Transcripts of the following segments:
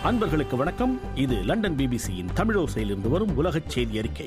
அன்பர்களுக்கு வணக்கம் இது லண்டன் பிபிசியின் தமிழோசையிலிருந்து வரும் உலகச் செய்தி அறிக்கை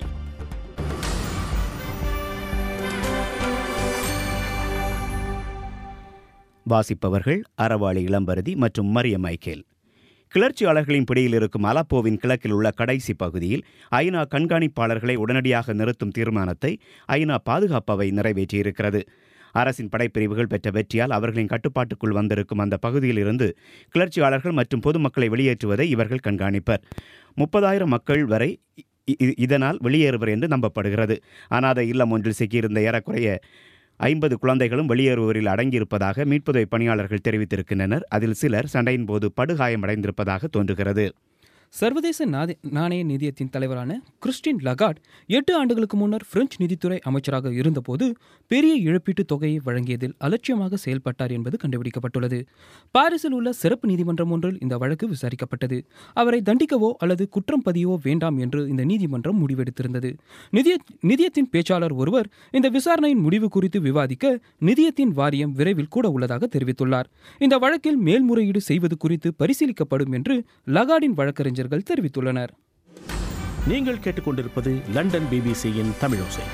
வாசிப்பவர்கள் அறவாளி இளம்பரதி மற்றும் மரிய மைக்கேல் கிளர்ச்சியாளர்களின் பிடியில் இருக்கும் அலப்போவின் கிழக்கில் உள்ள கடைசி பகுதியில் ஐநா கண்காணிப்பாளர்களை உடனடியாக நிறுத்தும் தீர்மானத்தை ஐநா பாதுகாப்பவை நிறைவேற்றியிருக்கிறது அரசின் படைப்பிரிவுகள் பெற்ற வெற்றியால் அவர்களின் கட்டுப்பாட்டுக்குள் வந்திருக்கும் அந்த பகுதியில் இருந்து கிளர்ச்சியாளர்கள் மற்றும் பொதுமக்களை வெளியேற்றுவதை இவர்கள் கண்காணிப்பர் முப்பதாயிரம் மக்கள் வரை இ- இ- இதனால் வெளியேறுவர் என்று நம்பப்படுகிறது அனாதை இல்லம் ஒன்றில் சிக்கியிருந்த ஏறக்குறைய ஐம்பது குழந்தைகளும் வெளியேறுவோரில் அடங்கியிருப்பதாக மீட்புதவி பணியாளர்கள் தெரிவித்திருக்கின்றனர் அதில் சிலர் சண்டையின் போது படுகாயமடைந்திருப்பதாக தோன்றுகிறது சர்வதேச நாதி- நாணய நிதியத்தின் தலைவரான கிறிஸ்டின் லகார்ட் எட்டு ஆண்டுகளுக்கு முன்னர் பிரெஞ்சு நிதித்துறை அமைச்சராக இருந்தபோது பெரிய இழப்பீட்டுத் தொகையை வழங்கியதில் அலட்சியமாக செயல்பட்டார் என்பது கண்டுபிடிக்கப்பட்டுள்ளது பாரிஸில் உள்ள சிறப்பு நீதிமன்றம் ஒன்றில் இந்த வழக்கு விசாரிக்கப்பட்டது அவரை தண்டிக்கவோ அல்லது குற்றம் பதியவோ வேண்டாம் என்று இந்த நீதிமன்றம் முடிவெடுத்திருந்தது நிதிய நிதியத்தின் பேச்சாளர் ஒருவர் இந்த விசாரணையின் முடிவு குறித்து விவாதிக்க நிதியத்தின் வாரியம் விரைவில் கூட உள்ளதாக தெரிவித்துள்ளார் இந்த வழக்கில் மேல்முறையீடு செய்வது குறித்து பரிசீலிக்கப்படும் என்று லகார்டின் வழக்கறிஞர்கள் தெரிவித்துள்ளனர் நீங்கள் கேட்டுக்கொண்டிருப்பது லண்டன் பிபிசியின் தமிழோசை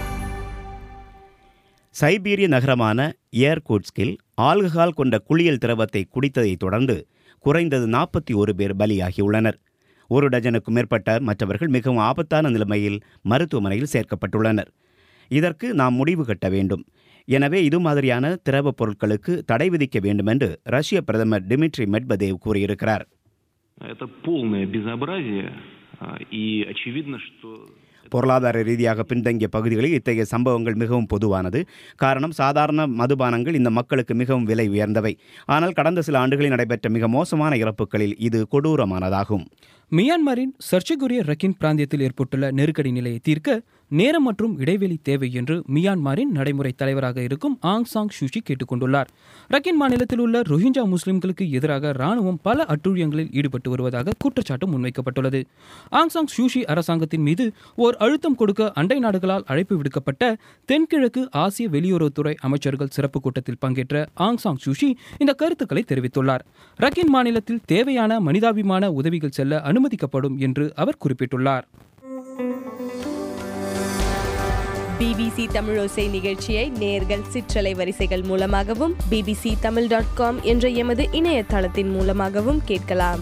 சைபீரிய நகரமான ஏர்கூட்ஸ்கில் ஆல்கஹால் கொண்ட குளியல் திரவத்தை குடித்ததைத் தொடர்ந்து குறைந்தது நாற்பத்தி ஒரு பேர் பலியாகியுள்ளனர் ஒரு டஜனுக்கும் மேற்பட்ட மற்றவர்கள் மிகவும் ஆபத்தான நிலைமையில் மருத்துவமனையில் சேர்க்கப்பட்டுள்ளனர் இதற்கு நாம் முடிவு கட்ட வேண்டும் எனவே இது மாதிரியான திரவப் பொருட்களுக்கு தடை விதிக்க வேண்டும் என்று ரஷ்ய பிரதமர் டிமிட்ரி மெட்வதேவ் கூறியிருக்கிறார் Это полное безобразие, а, и очевидно, что... பொருளாதார ரீதியாக பின்தங்கிய பகுதிகளில் இத்தகைய சம்பவங்கள் மிகவும் பொதுவானது காரணம் சாதாரண மதுபானங்கள் இந்த மக்களுக்கு மிகவும் விலை உயர்ந்தவை ஆனால் கடந்த சில ஆண்டுகளில் நடைபெற்ற மிக மோசமான இறப்புகளில் இது கொடூரமானதாகும் மியான்மரின் சர்ச்சைக்குரிய ரக்கின் பிராந்தியத்தில் ஏற்பட்டுள்ள நெருக்கடி நிலையை தீர்க்க நேரம் மற்றும் இடைவெளி தேவை என்று மியான்மரின் நடைமுறை தலைவராக இருக்கும் ஆங் சாங் சூச்சி கேட்டுக்கொண்டுள்ளார் ரக்கின் மாநிலத்தில் உள்ள ரோஹிஞ்சா முஸ்லிம்களுக்கு எதிராக ராணுவம் பல அட்டூழியங்களில் ஈடுபட்டு வருவதாக குற்றச்சாட்டு முன்வைக்கப்பட்டுள்ளது ஆங் சாங் சூஷி அரசாங்கத்தின் மீது ஓர் அழுத்தம் கொடுக்க அண்டை நாடுகளால் அழைப்பு விடுக்கப்பட்ட தென்கிழக்கு ஆசிய வெளியுறவுத்துறை அமைச்சர்கள் சிறப்பு கூட்டத்தில் பங்கேற்ற ஆங் சாங் சூஷி இந்த கருத்துக்களை தெரிவித்துள்ளார் ரக்கின் மாநிலத்தில் தேவையான மனிதாபிமான உதவிகள் செல்ல அனுமதிக்கப்படும் என்று அவர் குறிப்பிட்டுள்ளார் பிபிசி தமிழோசை நிகழ்ச்சியை நேர்கள் சிற்றலை வரிசைகள் மூலமாகவும் பிபிசி தமிழ் டாட் காம் என்ற எமது இணையதளத்தின் மூலமாகவும் கேட்கலாம்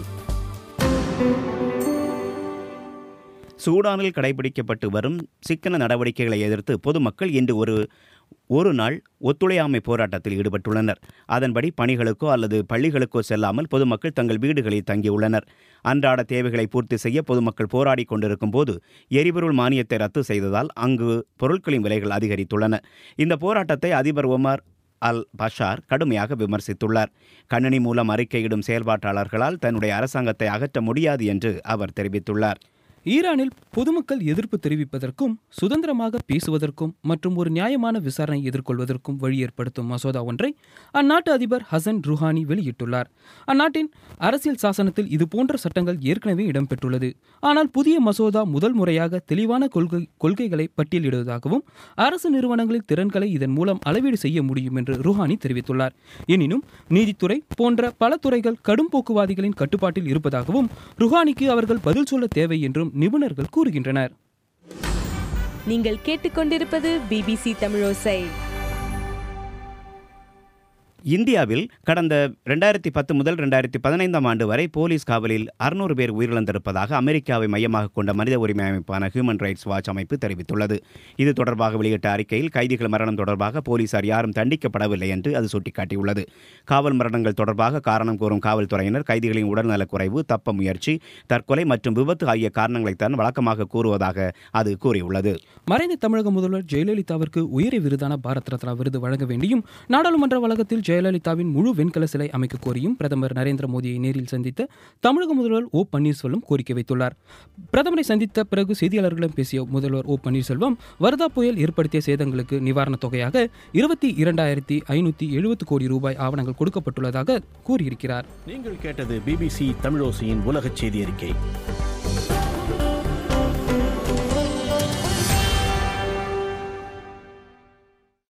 சூடானில் கடைபிடிக்கப்பட்டு வரும் சிக்கன நடவடிக்கைகளை எதிர்த்து பொதுமக்கள் இன்று ஒரு ஒரு நாள் ஒத்துழையாமை போராட்டத்தில் ஈடுபட்டுள்ளனர் அதன்படி பணிகளுக்கோ அல்லது பள்ளிகளுக்கோ செல்லாமல் பொதுமக்கள் தங்கள் வீடுகளில் தங்கியுள்ளனர் அன்றாட தேவைகளை பூர்த்தி செய்ய பொதுமக்கள் போராடி கொண்டிருக்கும் போது எரிபொருள் மானியத்தை ரத்து செய்ததால் அங்கு பொருட்களின் விலைகள் அதிகரித்துள்ளன இந்த போராட்டத்தை அதிபர் ஒமர் அல் பஷார் கடுமையாக விமர்சித்துள்ளார் கணினி மூலம் அறிக்கையிடும் செயல்பாட்டாளர்களால் தன்னுடைய அரசாங்கத்தை அகற்ற முடியாது என்று அவர் தெரிவித்துள்ளார் ஈரானில் பொதுமக்கள் எதிர்ப்பு தெரிவிப்பதற்கும் சுதந்திரமாக பேசுவதற்கும் மற்றும் ஒரு நியாயமான விசாரணை எதிர்கொள்வதற்கும் வழி ஏற்படுத்தும் மசோதா ஒன்றை அந்நாட்டு அதிபர் ஹசன் ருஹானி வெளியிட்டுள்ளார் அந்நாட்டின் அரசியல் சாசனத்தில் இதுபோன்ற சட்டங்கள் ஏற்கனவே இடம்பெற்றுள்ளது ஆனால் புதிய மசோதா முதல் முறையாக தெளிவான கொள்கை கொள்கைகளை பட்டியலிடுவதாகவும் அரசு நிறுவனங்களின் திறன்களை இதன் மூலம் அளவீடு செய்ய முடியும் என்று ருஹானி தெரிவித்துள்ளார் எனினும் நீதித்துறை போன்ற பல துறைகள் கடும் போக்குவாதிகளின் கட்டுப்பாட்டில் இருப்பதாகவும் ருஹானிக்கு அவர்கள் பதில் சொல்ல தேவை என்றும் நிபுணர்கள் கூறுகின்றனர் நீங்கள் கேட்டுக்கொண்டிருப்பது பிபிசி தமிழோசை இந்தியாவில் கடந்த ரெண்டாயிரத்தி பத்து முதல் ரெண்டாயிரத்தி பதினைந்தாம் ஆண்டு வரை போலீஸ் காவலில் அறுநூறு பேர் உயிரிழந்திருப்பதாக அமெரிக்காவை மையமாக கொண்ட மனித உரிமை அமைப்பான ஹியூமன் ரைட்ஸ் வாட்ச் அமைப்பு தெரிவித்துள்ளது இது தொடர்பாக வெளியிட்ட அறிக்கையில் கைதிகள் மரணம் தொடர்பாக போலீசார் யாரும் தண்டிக்கப்படவில்லை என்று அது சுட்டிக்காட்டியுள்ளது காவல் மரணங்கள் தொடர்பாக காரணம் கூறும் காவல்துறையினர் கைதிகளின் உடல்நலக் குறைவு தப்ப முயற்சி தற்கொலை மற்றும் விபத்து ஆகிய காரணங்களைத்தான் வழக்கமாக கூறுவதாக அது கூறியுள்ளது மறைந்த தமிழக முதல்வர் ஜெயலலிதாவிற்கு உயரிய விருதான பாரத் ரத்னா விருது வழங்க வேண்டியும் நாடாளுமன்ற வளாகத்தில் ஜெயலலிதாவின் முழு வெண்கல சிலை அமைக்க கோரியும் பிரதமர் நரேந்திர மோடியை நேரில் சந்தித்த தமிழக முதல்வர் ஓ பன்னீர்செல்வம் கோரிக்கை வைத்துள்ளார் பிரதமரை சந்தித்த பிறகு செய்தியாளர்களிடம் பேசிய முதல்வர் ஓ பன்னீர்செல்வம் வர்தா புயல் ஏற்படுத்திய சேதங்களுக்கு நிவாரணத் தொகையாக இருபத்தி இரண்டாயிரத்தி ஐநூற்றி எழுபது கோடி ரூபாய் ஆவணங்கள் கொடுக்கப்பட்டுள்ளதாக கூறியிருக்கிறார் நீங்கள் கேட்டது பிபிசி தமிழோசையின் உலகச் செய்தி அறிக்கை